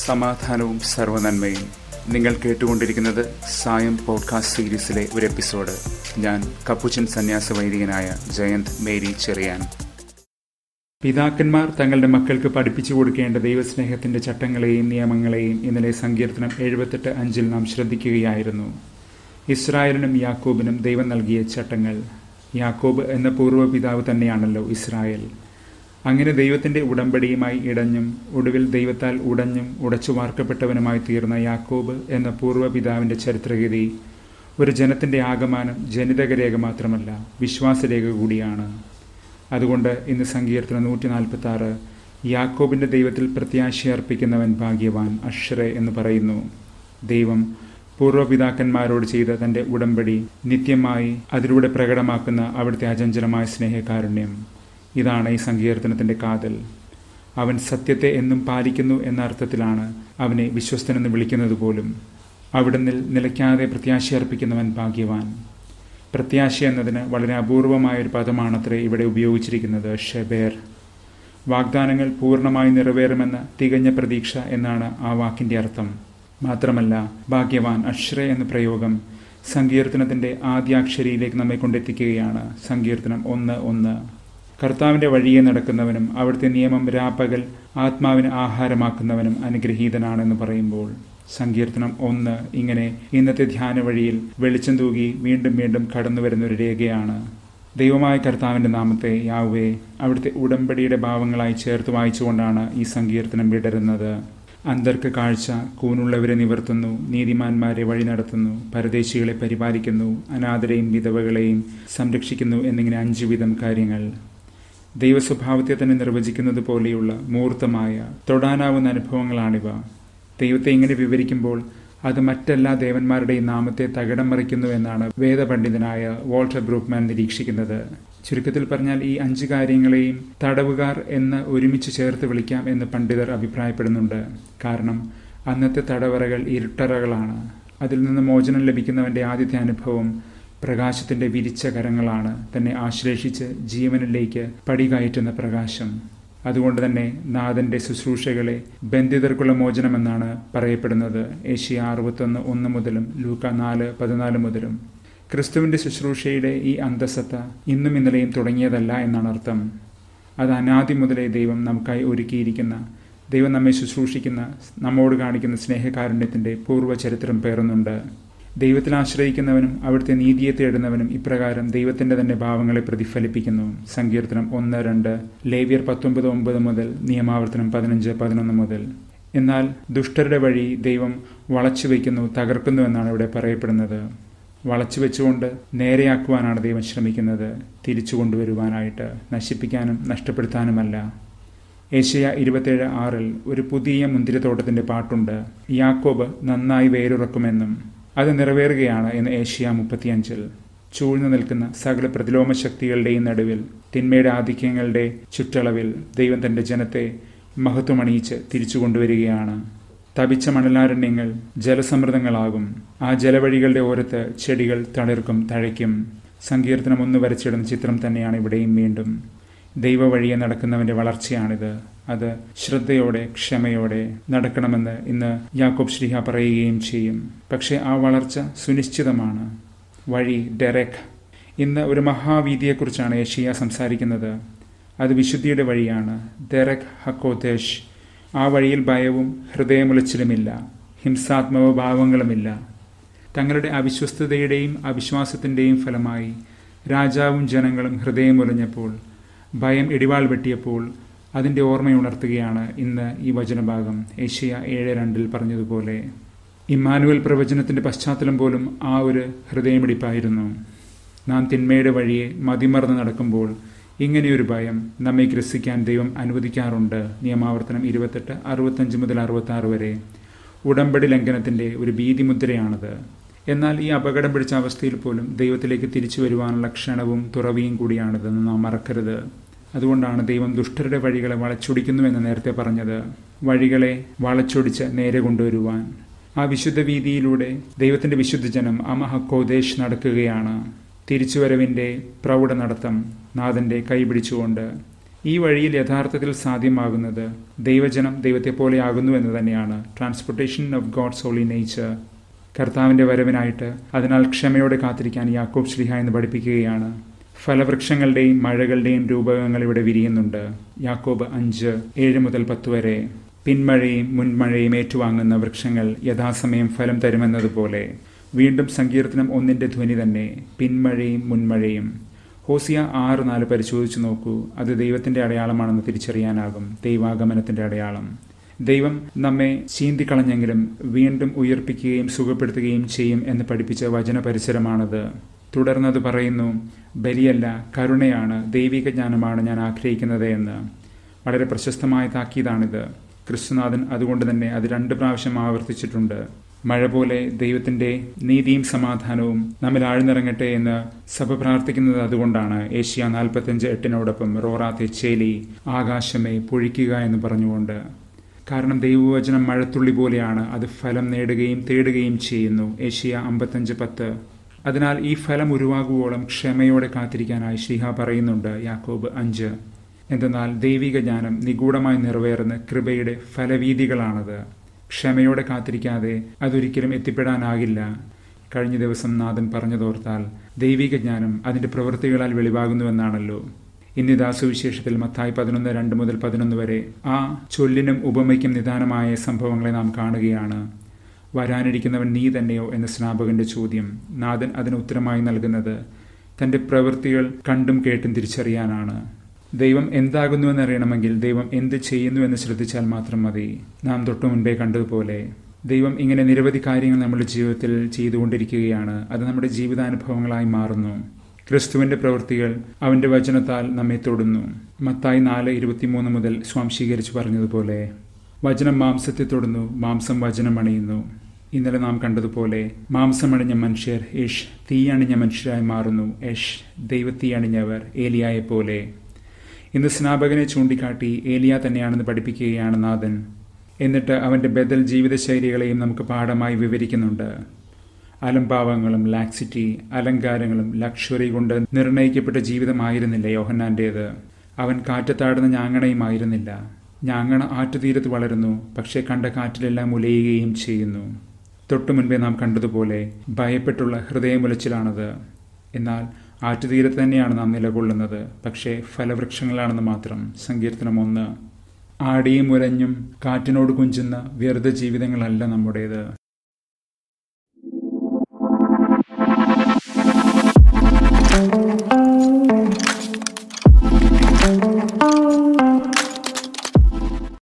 സമാധാനവും സർവനന്മയും നിങ്ങൾ കേട്ടുകൊണ്ടിരിക്കുന്നത് സായം പോഡ്കാസ്റ്റ് സീരീസിലെ ഒരു എപ്പിസോഡ് ഞാൻ കപ്പുച്ചൻ സന്യാസ വൈദികനായ ജയന്ത് മേരി ചെറിയാൻ പിതാക്കന്മാർ തങ്ങളുടെ മക്കൾക്ക് പഠിപ്പിച്ചു കൊടുക്കേണ്ട ദൈവസ്നേഹത്തിന്റെ ചട്ടങ്ങളെയും നിയമങ്ങളെയും ഇന്നലെ സങ്കീർത്തനം എഴുപത്തെട്ട് അഞ്ചിൽ നാം ശ്രദ്ധിക്കുകയായിരുന്നു ഇസ്രായേലിനും യാക്കോബിനും ദൈവം നൽകിയ ചട്ടങ്ങൾ യാക്കോബ് എന്ന പൂർവ്വപിതാവ് തന്നെയാണല്ലോ ഇസ്രായേൽ അങ്ങനെ ദൈവത്തിന്റെ ഉടമ്പടിയുമായി ഇടഞ്ഞും ഒടുവിൽ ദൈവത്താൽ ഉടഞ്ഞും ഉടച്ചു വാർക്കപ്പെട്ടവനുമായി തീർന്ന യാക്കോബ് എന്ന പൂർവ്വപിതാവിന്റെ ചരിത്രഗതി ഒരു ജനത്തിന്റെ ആഗമാനം ജനിതകരേഖ മാത്രമല്ല വിശ്വാസരേഖ കൂടിയാണ് അതുകൊണ്ട് ഇന്ന് സങ്കീർത്തനം നൂറ്റി നാൽപ്പത്തി ആറ് യാക്കോബിന്റെ ദൈവത്തിൽ പ്രത്യാശയർപ്പിക്കുന്നവൻ ഭാഗ്യവാൻ അശ്രേ എന്ന് പറയുന്നു ദൈവം പൂർവ്വപിതാക്കന്മാരോട് ചെയ്ത തന്റെ ഉടമ്പടി നിത്യമായി അതിലൂടെ പ്രകടമാക്കുന്ന അവിടുത്തെ അചഞ്ചലമായ സ്നേഹകാരുണ്യം ഇതാണ് ഈ സങ്കീർത്തനത്തിന്റെ കാതൽ അവൻ സത്യത്തെ എന്നും പാലിക്കുന്നു എന്ന അർത്ഥത്തിലാണ് അവനെ വിശ്വസ്തനെന്ന് വിളിക്കുന്നത് പോലും അവിടുന്ന് നിലയ്ക്കാതെ പ്രത്യാശയർപ്പിക്കുന്നവൻ ഭാഗ്യവാൻ പ്രത്യാശ എന്നതിന് വളരെ അപൂർവമായ ഒരു പദമാണത്രേ ഇവിടെ ഉപയോഗിച്ചിരിക്കുന്നത് ഷെബേർ വാഗ്ദാനങ്ങൾ പൂർണ്ണമായി നിറവേറുമെന്ന തികഞ്ഞ പ്രതീക്ഷ എന്നാണ് ആ വാക്കിന്റെ അർത്ഥം മാത്രമല്ല ഭാഗ്യവാൻ അശ്രയ എന്ന പ്രയോഗം സങ്കീർത്തനത്തിന്റെ ആദ്യാക്ഷരിയിലേക്ക് നമ്മെ കൊണ്ടെത്തിക്കുകയാണ് സങ്കീർത്തനം ഒന്ന് ഒന്ന് കർത്താവിന്റെ വഴിയെ നടക്കുന്നവനും അവിടുത്തെ നിയമം രാപ്പകൽ ആത്മാവിന് ആഹാരമാക്കുന്നവനും അനുഗ്രഹീതനാണെന്ന് പറയുമ്പോൾ സങ്കീർത്തനം ഒന്ന് ഇങ്ങനെ ഇന്നത്തെ ധ്യാന വഴിയിൽ വെളിച്ചം തൂകി വീണ്ടും വീണ്ടും കടന്നു വരുന്ന ഒരു രേഖയാണ് ദൈവമായ കർത്താവിന്റെ നാമത്തെ യാവേ അവിടുത്തെ ഉടമ്പടിയുടെ ഭാവങ്ങളായി ചേർത്ത് വായിച്ചുകൊണ്ടാണ് ഈ സങ്കീർത്തനം വിടരുന്നത് അന്തർക്ക് കാഴ്ച കൂനുള്ളവരെ നിവർത്തുന്നു നീതിമാന്മാരെ വഴി നടത്തുന്നു പരദേശികളെ പരിപാലിക്കുന്നു അനാഥരെയും വിധവകളെയും സംരക്ഷിക്കുന്നു എന്നിങ്ങനെ അഞ്ചു വിധം കാര്യങ്ങൾ ദൈവസ്വഭാവത്തെ തന്നെ നിർവചിക്കുന്നത് പോലെയുള്ള മൂർത്തമായ തൊടാനാവുന്ന അനുഭവങ്ങളാണിവ ദൈവത്തെ ഇങ്ങനെ വിവരിക്കുമ്പോൾ അത് മറ്റെല്ലാ ദേവന്മാരുടെയും നാമത്തെ തകിടം മറിക്കുന്നു എന്നാണ് വേദപണ്ഡിതനായ വാൾട്ടർ ബ്രൂക്ക്മാൻ നിരീക്ഷിക്കുന്നത് ചുരുക്കത്തിൽ പറഞ്ഞാൽ ഈ അഞ്ച് കാര്യങ്ങളെയും തടവുകാർ എന്ന് ഒരുമിച്ച് ചേർത്ത് വിളിക്കാം എന്ന് പണ്ഡിതർ അഭിപ്രായപ്പെടുന്നുണ്ട് കാരണം അന്നത്തെ തടവറകൾ ഇരുട്ടറകളാണ് അതിൽ നിന്ന് മോചനം ലഭിക്കുന്നവന്റെ ആദ്യത്തെ അനുഭവം പ്രകാശത്തിന്റെ വിരിച്ച കരങ്ങളാണ് തന്നെ ആശ്ലേഷിച്ച് ജീവനിലേക്ക് പടികയറ്റുന്ന പ്രകാശം അതുകൊണ്ട് തന്നെ നാഥന്റെ ശുശ്രൂഷകളെ ബന്ധിതർക്കുള്ള മോചനമെന്നാണ് പറയപ്പെടുന്നത് ഏഷ്യ അറുപത്തൊന്ന് ഒന്ന് മുതലും ലൂക്ക നാല് പതിനാല് മുതലും ക്രിസ്തുവിന്റെ ശുശ്രൂഷയുടെ ഈ അന്തസത്ത ഇന്നും ഇന്നലെയും തുടങ്ങിയതല്ല എന്നാണ് അർത്ഥം അത് അനാദി മുതലേ ദൈവം നമുക്കായി ഒരുക്കിയിരിക്കുന്ന ദൈവം നമ്മെ ശുശ്രൂഷിക്കുന്ന നമ്മോട് കാണിക്കുന്ന സ്നേഹകാരുണ്യത്തിന്റെ പൂർവ്വചരിത്രം പേറുന്നുണ്ട് ദൈവത്തിൽ ആശ്രയിക്കുന്നവനും അവിടുത്തെ നീതിയെ തേടുന്നവനും ഇപ്രകാരം ദൈവത്തിന്റെ തന്നെ ഭാവങ്ങളെ പ്രതിഫലിപ്പിക്കുന്നു സങ്കീർത്തനം ഒന്ന് രണ്ട് ലേവ്യർ പത്തൊമ്പത് ഒമ്പത് മുതൽ നിയമാവർത്തനം പതിനഞ്ച് പതിനൊന്ന് മുതൽ എന്നാൽ ദുഷ്ടരുടെ വഴി ദൈവം വളച്ചു വയ്ക്കുന്നു തകർക്കുന്നു എന്നാണ് ഇവിടെ പറയപ്പെടുന്നത് വളച്ചു വെച്ചുകൊണ്ട് നേരെയാക്കുവാനാണ് ദൈവം ശ്രമിക്കുന്നത് തിരിച്ചു കൊണ്ടുവരുവാനായിട്ട് നശിപ്പിക്കാനും നഷ്ടപ്പെടുത്താനുമല്ല ഏഷ്യ ഇരുപത്തേഴ് ആറിൽ ഒരു പുതിയ മുന്തിരിത്തോട്ടത്തിന്റെ പാട്ടുണ്ട് യാക്കോബ് നന്നായി വേരുറക്കുമെന്നും അത് നിറവേറുകയാണ് എന്ന് ഏഷ്യ മുപ്പത്തിയഞ്ചിൽ ചൂഴ്ന്നു നിൽക്കുന്ന സകല പ്രതിലോമ ശക്തികളുടെയും നടുവിൽ തിന്മയുടെ ആധിക്യങ്ങളുടെ ചുറ്റളവിൽ ദൈവം തന്റെ ജനത്തെ മഹത്വമണിയിച്ച് തിരിച്ചു കൊണ്ടുവരികയാണ് തപിച്ച മണലാരണ്യങ്ങൾ ജലസമൃദ്ധങ്ങളാകും ആ ജലവഴികളുടെ ഓരത്ത് ചെടികൾ തളിർക്കും തഴയ്ക്കും സങ്കീർത്തനം ഒന്ന് വരച്ചിടുന്ന ചിത്രം തന്നെയാണ് ഇവിടെയും വീണ്ടും ദൈവവഴിയെ നടക്കുന്നവന്റെ വളർച്ചയാണിത് അത് ശ്രദ്ധയോടെ ക്ഷമയോടെ നടക്കണമെന്ന് ഇന്ന് യാക്കോബ് ശ്രീഹ പറയുകയും ചെയ്യും പക്ഷേ ആ വളർച്ച സുനിശ്ചിതമാണ് വഴി ഡെറക് ഇന്ന് ഒരു മഹാവീതിയെക്കുറിച്ചാണ് ഏഷ്യ സംസാരിക്കുന്നത് അത് വിശുദ്ധിയുടെ വഴിയാണ് ഡെറക് ഹക്കോദേശ് ആ വഴിയിൽ ഭയവും ഹൃദയമുളച്ചിലുമില്ല ഹിംസാത്മക ഭാവങ്ങളുമില്ല തങ്ങളുടെ അവിശ്വസ്തതയുടെയും അവിശ്വാസത്തിന്റെയും ഫലമായി രാജാവും ജനങ്ങളും ഹൃദയമുലഞ്ഞപ്പോൾ ഭയം ഇടിവാൾ വെട്ടിയപ്പോൾ അതിന്റെ ഓർമ്മയുണർത്തുകയാണ് ഇന്ന് ഈ വചനഭാഗം ഏഷ്യ ഏഴ് രണ്ടിൽ പറഞ്ഞതുപോലെ ഇമ്മാനുവൽ പ്രവചനത്തിന്റെ പശ്ചാത്തലം പോലും ആ ഒരു ഹൃദയമിടിപ്പായിരുന്നു നാം തിന്മയുടെ വഴിയെ മതിമറന്ന് നടക്കുമ്പോൾ ഇങ്ങനെയൊരു ഭയം നമ്മെ ഗ്രസിക്കാൻ ദൈവം അനുവദിക്കാറുണ്ട് നിയമാവർത്തനം ഇരുപത്തെട്ട് അറുപത്തഞ്ച് മുതൽ അറുപത്തി ആറ് വരെ ഉടമ്പടി ലംഘനത്തിന്റെ ഒരു ഭീതിമുദ്രയാണത് എന്നാൽ ഈ അപകടം പിടിച്ച അവസ്ഥയിൽ പോലും ദൈവത്തിലേക്ക് തിരിച്ചു വരുവാനുള്ള ക്ഷണവും തുറവിയും കൂടിയാണിതെന്ന് നാം മറക്കരുത് അതുകൊണ്ടാണ് ദൈവം ദുഷ്ടരുടെ വഴികളെ വളച്ചൊടിക്കുന്നുവെന്ന് നേരത്തെ പറഞ്ഞത് വഴികളെ വളച്ചൊടിച്ച് നേരെ കൊണ്ടുവരുവാൻ ആ വിശുദ്ധ വീതിയിലൂടെ ദൈവത്തിന്റെ വിശുദ്ധ ജനം അമഹക്കോദേശ് നടക്കുകയാണ് തിരിച്ചുവരവിന്റെ പ്രൗഢ നടത്തം നാഥന്റെ കൈപിടിച്ചുകൊണ്ട് ഈ വഴിയിൽ യഥാർത്ഥത്തിൽ സാധ്യമാകുന്നത് ദൈവജനം ദൈവത്തെപ്പോലെയാകുന്നു എന്ന് തന്നെയാണ് transportation of God's holy nature കർത്താവിന്റെ വരവിനായിട്ട് അതിനാൽ ക്ഷമയോടെ കാത്തിരിക്കാൻ യാക്കോബ് ശ്രീഹ എന്ന് പഠിപ്പിക്കുകയാണ് ഫലവൃക്ഷങ്ങളുടെയും മഴകളുടെയും രൂപകങ്ങൾ ഇവിടെ വിരിയുന്നുണ്ട് യാക്കോബ് അഞ്ച് ഏഴ് മുതൽ പത്ത് വരെ പിന്മഴയും മുൻമഴയും ഏറ്റുവാങ്ങുന്ന വൃക്ഷങ്ങൾ യഥാസമയം ഫലം തരുമെന്നതുപോലെ വീണ്ടും സങ്കീർത്തനം ഒന്നിന്റെ ധ്വനി തന്നെ പിന്മഴയും മുൻമഴയും ഹോസിയ ആറ് നാല് പരിശോധിച്ചു നോക്കൂ അത് ദൈവത്തിന്റെ അടയാളമാണെന്ന് തിരിച്ചറിയാനാകും ദൈവാഗമനത്തിന്റെ അടയാളം ദൈവം നമ്മെ ചീന്തിക്കളഞ്ഞെങ്കിലും വീണ്ടും ഉയർപ്പിക്കുകയും സുഖപ്പെടുത്തുകയും ചെയ്യും എന്ന് പഠിപ്പിച്ച വചന പരിസരമാണത് തുടർന്നത് പറയുന്നു ബലിയല്ല കരുണയാണ് ദൈവിക ജ്ഞാനമാണ് ഞാൻ ആഗ്രഹിക്കുന്നത് എന്ന് വളരെ പ്രശസ്തമായ താക്കീതാണിത് ക്രിസ്തുനാഥൻ അതുകൊണ്ട് തന്നെ അത് രണ്ട് പ്രാവശ്യം ആവർത്തിച്ചിട്ടുണ്ട് മഴ പോലെ ദൈവത്തിന്റെ നീതിയും സമാധാനവും നമ്മിൽ ആഴ്ന്നിറങ്ങട്ടെ എന്ന് സഭ പ്രാർത്ഥിക്കുന്നത് അതുകൊണ്ടാണ് ഏഷ്യ നാൽപ്പത്തഞ്ച് എട്ടിനോടൊപ്പം റോറാ തെച്ചേലി ആകാശമേ പൊഴിക്കുക എന്ന് പറഞ്ഞുകൊണ്ട് കാരണം ദൈവവചനം മഴത്തുള്ളി പോലെയാണ് അത് ഫലം നേടുകയും തേടുകയും ചെയ്യുന്നു ഏഷ്യ അമ്പത്തഞ്ച് പത്ത് അതിനാൽ ഈ ഫലം ഉരുവാകുവോളം ക്ഷമയോടെ കാത്തിരിക്കാനായി ശ്രീഹ പറയുന്നുണ്ട് യാക്കോബ് അഞ്ച് എന്തെന്നാൽ ദൈവിക ജ്ഞാനം നിഗൂഢമായി നിറവേറുന്ന കൃപയുടെ ഫലവീതികളാണത് ക്ഷമയോടെ കാത്തിരിക്കാതെ അതൊരിക്കലും എത്തിപ്പെടാനാകില്ല കഴിഞ്ഞ ദിവസം നാഥൻ പറഞ്ഞതോർത്താൽ ദൈവിക ജ്ഞാനം അതിന്റെ പ്രവൃത്തികളാൽ വെളിവാകുന്നുവെന്നാണല്ലോ ഇന്നിതാ സുവിശേഷത്തിൽ മത്തായി പതിനൊന്ന് രണ്ട് മുതൽ പതിനൊന്ന് വരെ ആ ചൊല്ലിനും ഉപമയ്ക്കും നിദാനമായ സംഭവങ്ങളെ നാം കാണുകയാണ് വരാനിരിക്കുന്നവൻ നീ തന്നെയോ എന്ന സ്നാപകന്റെ ചോദ്യം നാഥൻ അതിന് ഉത്തരമായി നൽകുന്നത് തന്റെ പ്രവൃത്തികൾ കണ്ടും കേട്ടും തിരിച്ചറിയാനാണ് ദൈവം എന്താകുന്നുവെന്നറിയണമെങ്കിൽ ദൈവം എന്ത് ചെയ്യുന്നു എന്ന് ശ്രദ്ധിച്ചാൽ മാത്രം മതി നാം തൊട്ടു മുൻപേ കണ്ടതുപോലെ ദൈവം ഇങ്ങനെ നിരവധി കാര്യങ്ങൾ നമ്മുടെ ജീവിതത്തിൽ ചെയ്തുകൊണ്ടിരിക്കുകയാണ് അത് നമ്മുടെ ജീവിതാനുഭവങ്ങളായി മാറുന്നു ക്രിസ്തുവിന്റെ പ്രവൃത്തികൾ അവന്റെ വചനത്താൽ നമ്മെ തൊടുന്നു മത്തായി നാല് ഇരുപത്തിമൂന്ന് മുതൽ സ്വാംശീകരിച്ചു പറഞ്ഞതുപോലെ വചനം മാംസത്തെ തൊടുന്നു മാംസം വചനം അണിയുന്നു ഇന്നലെ നാം കണ്ടതുപോലെ മാംസമണിഞ്ഞ മനുഷ്യർ യേഷ് തീയണിഞ്ഞ മനുഷ്യരായി മാറുന്നു യേഷ് ദൈവത്തീ അണിഞ്ഞവർ ഏലിയായെ പോലെ ഇന്ന് സ്നാപകനെ ചൂണ്ടിക്കാട്ടി ഏലിയ തന്നെയാണെന്ന് പഠിപ്പിക്കുകയാണ് നാഥൻ എന്നിട്ട് അവന്റെ ബദൽ ജീവിതശൈലികളെയും നമുക്ക് പാഠമായി വിവരിക്കുന്നുണ്ട് അലംഭാവങ്ങളും ലാക്സിറ്റി അലങ്കാരങ്ങളും ലക്ഷറി കൊണ്ട് നിർണയിക്കപ്പെട്ട ജീവിതമായിരുന്നില്ല യോഹന്നാന്റേത് അവൻ കാറ്റത്താടുന്ന ഞാങ്ങണയുമായിരുന്നില്ല ഞാങ്ങണ ആറ്റുതീരത്ത് വളരുന്നു പക്ഷേ കണ്ട കാറ്റിലെല്ലാം ഉലയുകയും ചെയ്യുന്നു തൊട്ടു മുൻപേ നാം കണ്ടതുപോലെ ഭയപ്പെട്ടുള്ള ഹൃദയമുലച്ചിലാണത് എന്നാൽ ആറ്റുതീരത്ത് തന്നെയാണ് നാം നിലകൊള്ളുന്നത് പക്ഷേ ഫലവൃക്ഷങ്ങളാണെന്ന് മാത്രം സങ്കീർത്തനം ഒന്ന് ആടിയും ഉരഞ്ഞും കാറ്റിനോട് കുഞ്ചുന്ന വ്യർത്ഥ ജീവിതങ്ങളല്ല നമ്മുടേത്